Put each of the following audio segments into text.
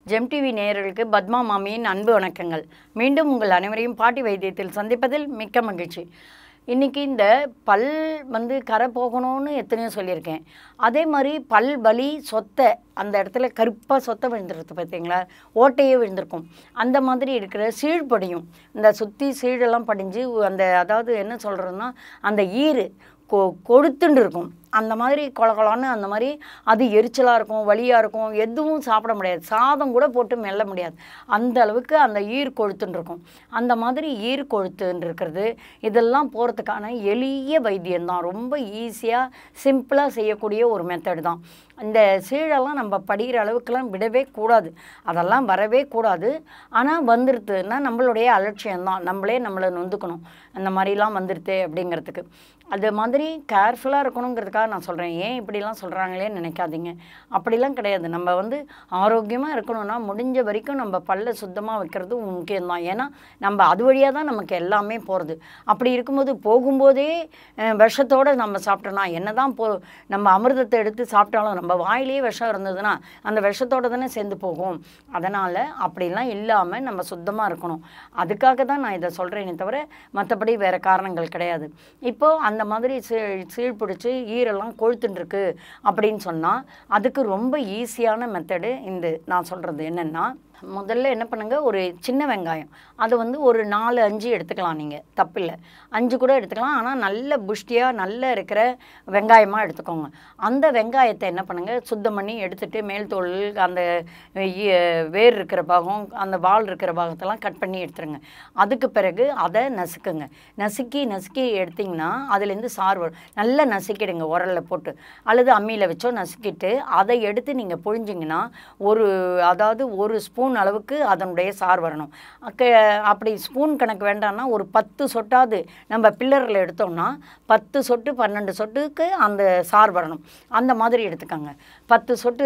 GeM TV நேயர்களுக்கு பத்மா மாமியின் அன்பு வணக்கங்கள் மீண்டும் உங்கள் அனைவரையும் பாட்டி வைத்தியத்தில் சந்திப்பதில் மிக்க மகிழ்ச்சி இன்றைக்கி இந்த பல் வந்து கரை போகணும்னு எத்தனையோ சொல்லியிருக்கேன் அதே மாதிரி பல் வலி சொத்தை அந்த இடத்துல கருப்பாக சொத்தை விழுந்துருக்கு பார்த்தீங்களா ஓட்டையே விழுந்திருக்கும் அந்த மாதிரி இருக்கிற சீழ்படியும் இந்த சுற்றி சீழெல்லாம் படிஞ்சு அந்த அதாவது என்ன சொல்கிறதுன்னா அந்த ஈறு கொ கொழுத்துண்டு இருக்கும் அந்த மாதிரி கொலகொலான்னு அந்த மாதிரி அது எரிச்சலாக இருக்கும் வலியாக இருக்கும் எதுவும் சாப்பிட முடியாது சாதம் கூட போட்டு மெல்ல முடியாது அந்த அளவுக்கு அந்த ஈர் கொழுத்துன்னு இருக்கும் அந்த மாதிரி ஈர் கொழுத்துன்னு இருக்கிறது இதெல்லாம் போகிறதுக்கான எளிய வைத்தியம்தான் ரொம்ப ஈஸியாக சிம்பிளாக செய்யக்கூடிய ஒரு மெத்தட் தான் இந்த சீழெல்லாம் நம்ம படிக்கிற அளவுக்குலாம் விடவே கூடாது அதெல்லாம் வரவே கூடாது ஆனால் வந்துடுதுன்னா நம்மளுடைய அலட்சியம்தான் நம்மளே நம்மளை நொந்துக்கணும் அந்த மாதிரிலாம் வந்துடுது அப்படிங்கிறதுக்கு அது மாதிரி கேர்ஃபுல்லாக இருக்கணுங்கிறதுக்காக நான் சொல்கிறேன் ஏன் இப்படிலாம் சொல்கிறாங்களே நினைக்காதீங்க அப்படிலாம் கிடையாது நம்ம வந்து ஆரோக்கியமாக இருக்கணும்னா முடிஞ்ச வரைக்கும் நம்ம பல்ல சுத்தமாக வைக்கிறது முக்கியம்தான் ஏன்னா நம்ம அது வழியாக தான் நமக்கு எல்லாமே போகிறது அப்படி இருக்கும்போது போகும்போதே அஹ், விஷத்தோட நம்ம சாப்பிட்டோன்னா என்ன தான் போ நம்ம அமிர்தத்தை எடுத்து சாப்பிட்டாலும் நம்ம வாயிலேயே விஷம் இருந்ததுன்னா அந்த விஷத்தோட தானே சேர்ந்து போகும் அதனால் அப்படிலாம் இல்லாமல் நம்ம சுத்தமாக இருக்கணும் அதுக்காக தான் நான் இதை சொல்கிறேனே தவிர மற்றபடி வேறு காரணங்கள் கிடையாது இப்போது அந்த மாதிரி சீ சீழ் பிடிச்சி ஈரெல்லாம் கொழுத்துன்னு இருக்கு அப்படின்னு சொன்னால் அதுக்கு ரொம்ப ஈஸியான மெத்தடு இந்த நான் சொல்கிறது என்னென்னா முதல்ல என்ன பண்ணுங்க ஒரு சின்ன வெங்காயம் அது வந்து ஒரு நாலு அஞ்சு எடுத்துக்கலாம் நீங்கள் தப்பில்லை அஞ்சு கூட எடுத்துக்கலாம் ஆனால் நல்ல புஷ்டியாக நல்ல இருக்கிற வெங்காயமாக எடுத்துக்கோங்க அந்த வெங்காயத்தை என்ன பண்ணுங்க சுத்தம் பண்ணி எடுத்துட்டு மேல் தோல் அந்த இ- வேர் இருக்கிற பாகம் அந்த வால் இருக்கிற பாகத்தெல்லாம் கட் பண்ணி எடுத்துருங்க அதுக்கு பிறகு அதை நசுக்குங்க நசுக்கி நசுக்கி எடுத்திங்கன்னா அதுலேருந்து சாறு வரும் நல்லா நசுக்கிடுங்க உரல்ல போட்டு அல்லது அம்மியில் வச்சோ நசுக்கிட்டு அதை எடுத்து நீங்கள் புழிஞ்சிங்கன்னா ஒரு அதாவது ஒரு ஸ்பூன் அளவுக்கு அதனுடைய சார் வரணும் அக்க அப்படி ஸ்பூன் கணக்கு வேண்டாம்னா ஒரு பத்து சொட்டாவது நம்ம பில்லரில் எடுத்தோம்னா பத்து சொட்டு பன்னெண்டு சொட்டுக்கு அந்த சார் வரணும் அந்த மாதிரி எடுத்துக்கோங்க பத்து சொட்டு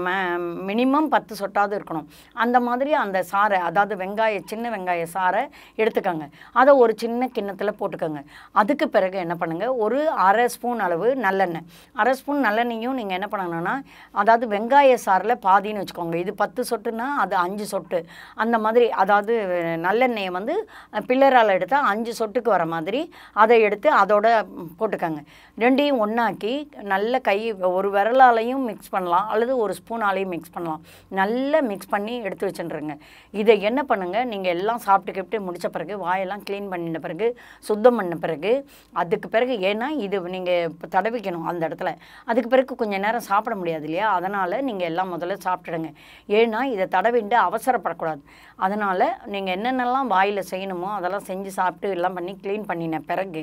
மினிமம் பத்து சொட்டாவது இருக்கணும் அந்த மாதிரி அந்த சாறை அதாவது வெங்காய சின்ன வெங்காய சாறை எடுத்துக்கோங்க அதை ஒரு சின்ன கிண்ணத்தில் போட்டுக்கோங்க அதுக்கு பிறகு என்ன பண்ணுங்கள் ஒரு அரை ஸ்பூன் அளவு நல்லெண்ணெய் அரை ஸ்பூன் நல்லெண்ணெயும் நீங்கள் என்ன பண்ணணும்னா அதாவது வெங்காய சாறில் பாதின்னு வச்சுக்கோங்க இது பத்து சொட்டுனா அது அஞ்சு சொட்டு அந்த மாதிரி அதாவது நல்லெண்ணெயை வந்து பில்லரால் எடுத்தால் அஞ்சு சொட்டுக்கு வர மாதிரி அதை எடுத்து அதோட போட்டுக்கோங்க ரெண்டையும் ஒன்றாக்கி நல்ல கை ஒரு விரலாலையும் மிக்ஸ் பண்ணலாம் அல்லது ஒரு ஸ்பூனாலையும் மிக்ஸ் பண்ணலாம் நல்லா மிக்ஸ் பண்ணி எடுத்து வச்சுருங்க இதை என்ன பண்ணுங்கள் நீங்கள் எல்லாம் சாப்பிட்டு கிப்ட்டு முடிச்ச பிறகு வாயெல்லாம் க்ளீன் பண்ணின பிறகு சுத்தம் பண்ண பிறகு அதுக்கு பிறகு ஏன்னா இது நீங்கள் தடவிக்கணும் அந்த இடத்துல அதுக்கு பிறகு கொஞ்ச நேரம் சாப்பிட முடியாது இல்லையா அதனால் நீங்கள் எல்லாம் முதல்ல சாப்பிட்டுடுங்க ஏன்னா இதை தடவிண்டு அவசரப்படக்கூடாது அதனால் நீங்கள் என்னென்னலாம் வாயில் செய்யணுமோ அதெல்லாம் செஞ்சு சாப்பிட்டு எல்லாம் பண்ணி க்ளீன் பண்ணின பிறகு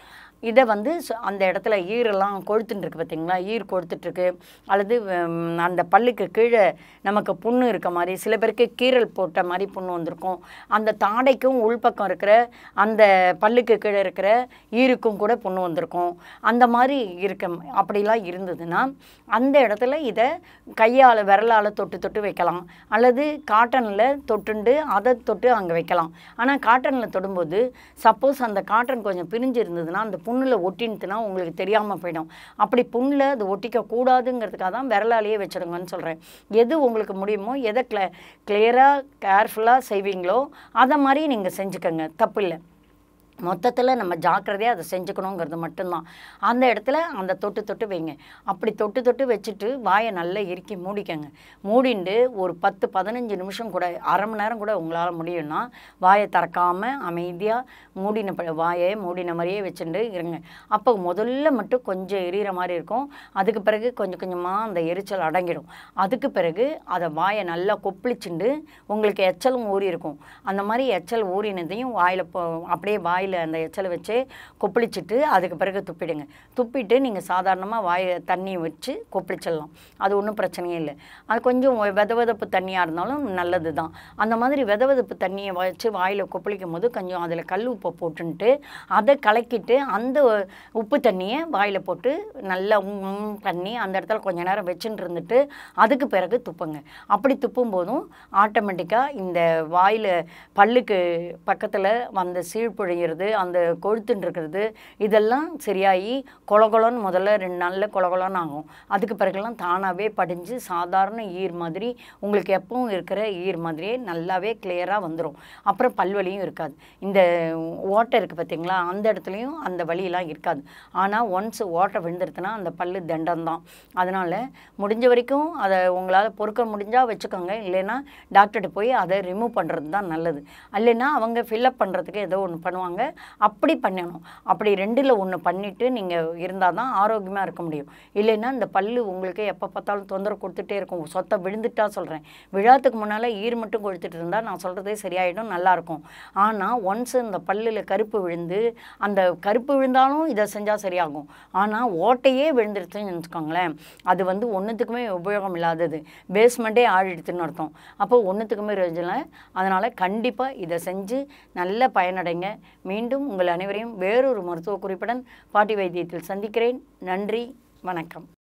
இதை வந்து சு- அந்த இடத்துல ஈரெல்லாம் கொழுத்துட்டு இருக்கு பார்த்தீங்களா ஈர் கொழுத்துட்ருக்கு அல்லது ஹம், அந்த பல்லுக்கு கீழே நமக்கு புண்ணு இருக்க மாதிரி சில பேருக்கு கீரல் போட்ட மாதிரி புண்ணு வந்திருக்கும் அந்த தாடைக்கும் உள்பக்கம் இருக்கிற அந்த பல்லுக்கு கீழே இருக்கிற ஈருக்கும் கூட புண்ணு வந்திருக்கும் அந்த மாதிரி இருக்க அப்படிலாம் இருந்ததுன்னா அந்த இடத்துல இதை கையால் விரலால் தொட்டு தொட்டு வைக்கலாம் அல்லது காட்டனில் தொட்டுண்டு அதை தொட்டு அங்கே வைக்கலாம் ஆனால் காட்டனில் தொடும்போது சப்போஸ் அந்த காட்டன் கொஞ்சம் பிரிஞ்சு இருந்ததுன்னா அந்த புண்ணில் ஒட்டின்னுதுன்னா உங்களுக்கு தெரியாமல் போயிடும் அப்படி புண்ணில் அது ஒட்டிக்க கூடாதுங்கிறதுக்காக தான் விரலாலேயே வச்சுடுங்கன்னு சொல்கிறேன் எது உங்களுக்கு முடியுமோ எதை கிள கிளியராக கேர்ஃபுல்லாக செய்வீங்களோ அதை மாதிரி நீங்கள் செஞ்சுக்கோங்க தப்பு இல்லை மொத்தத்தில் நம்ம ஜாக்கிரதையாக அதை செஞ்சுக்கணுங்கிறது மட்டும்தான் அந்த இடத்துல அந்த தொட்டு தொட்டு வைங்க அப்படி தொட்டு தொட்டு வச்சுட்டு வாயை நல்லா இறுக்கி மூடிக்கங்க மூடிண்டு ஒரு பத்து பதினஞ்சு நிமிஷம் கூட அரை மணி நேரம் கூட உங்களால் முடியும்னா வாயை திறக்காமல் அமைதியாக மூடின ப- வாயை மூடின மாதிரியே வச்சுட்டு இருங்க அப்போ முதல்ல மட்டும் கொஞ்சம் எரியிற மாதிரி இருக்கும் அதுக்கு பிறகு கொஞ்சம் கொஞ்சமாக அந்த எரிச்சல் அடங்கிடும் அதுக்கு பிறகு அதை வாயை நல்லா கொப்பளிச்சுண்டு உங்களுக்கு எச்சலும் ஊறி இருக்கும் அந்த மாதிரி எச்சல் ஊறினதையும் வாயில் போ அப்படியே வாயில் அந்த எச்சலை வச்சு கொப்பளிச்சிட்டு அதுக்கு பிறகு துப்பிடுங்க துப்பிட்டு நீங்கள் சாதாரணமாக வாயை தண்ணி வச்சு கொப்பளிச்சிடலாம் அது ஒன்றும் பிரச்சனையே இல்லை அது கொஞ்சம் வெதவெதப்பு தண்ணியாக இருந்தாலும் நல்லது தான் அந்த மாதிரி வெதவெதப்பு தண்ணியை வச்சு வாயில் கொப்பளிக்கும் போது கொஞ்சம் அதில் கல் உப்பை போட்டுன்ட்டு அதை கலக்கிட்டு அந்த உப்பு தண்ணியை வாயில் போட்டு நல்லா உம் உம் பண்ணி அந்த இடத்துல கொஞ்ச நேரம் வச்சுட்டு இருந்துட்டு அதுக்கு பிறகு துப்புங்க அப்படி துப்பும் போதும் ஆட்டோமேட்டிக்காக இந்த வாயில் பல்லுக்கு பக்கத்தில் வந்த சீழ்பொழிகிறது இருக்கிறது அந்த கொழுத்துன்னு இருக்கிறது இதெல்லாம் சரியாகி கொலகொலன்னு முதல்ல ரெண்டு நாளில் கொலகொலன்னு ஆகும் அதுக்கு பிறகுலாம் தானாகவே படிஞ்சு சாதாரண ஈர் மாதிரி உங்களுக்கு எப்பவும் இருக்கிற ஈர் மாதிரியே நல்லாவே கிளியராக வந்துடும் அப்புறம் பல்வலியும் இருக்காது இந்த ஓட்டை இருக்குது பார்த்தீங்களா அந்த இடத்துலையும் அந்த வலியெல்லாம் இருக்காது ஆனால் ஒன்ஸ் ஓட்டை விழுந்துருச்சுன்னா அந்த பல்லு தண்டம்தான் அதனால் முடிஞ்ச வரைக்கும் அதை உங்களால் பொறுக்க முடிஞ்சால் வச்சுக்கோங்க இல்லைன்னா டாக்டர்கிட்ட போய் அதை ரிமூவ் பண்ணுறது தான் நல்லது இல்லைன்னா அவங்க ஃபில்லப் பண்ணுறதுக்கு ஏதோ ஒன்று பண்ணுவாங்க அப்படி பண்ணணும் அப்படி ரெண்டில் ஒன்று பண்ணிவிட்டு நீங்கள் இருந்தால் தான் ஆரோக்கியமாக இருக்க முடியும் இல்லைன்னா இந்த பல்லு உங்களுக்கு எப்போ பார்த்தாலும் தொந்தரவு கொடுத்துட்டே இருக்கும் சொத்தை விழுந்துட்டா சொல்கிறேன் விழாத்துக்கு முன்னால் ஈர் மட்டும் கொழுத்துட்டு இருந்தால் நான் சொல்கிறதே சரியாயிடும் நல்லாயிருக்கும் ஆனால் ஒன்ஸ் இந்த பல்லில் கருப்பு விழுந்து அந்த கருப்பு விழுந்தாலும் இதை செஞ்சால் சரியாகும் ஆனால் ஓட்டையே விழுந்துருச்சுன்னு வச்சுக்கோங்களேன் அது வந்து ஒன்றுத்துக்குமே உபயோகம் இல்லாதது பேஸ்மெண்ட்டே ஆடிடுதுன்னு அர்த்தம் அப்போ ஒன்றுத்துக்குமே ரோஜனை அதனால் கண்டிப்பாக இதை செஞ்சு நல்ல பயனடைங்க மீண்டும் உங்கள் அனைவரையும் வேறொரு மருத்துவ குறிப்புடன் பாட்டி வைத்தியத்தில் சந்திக்கிறேன் நன்றி வணக்கம்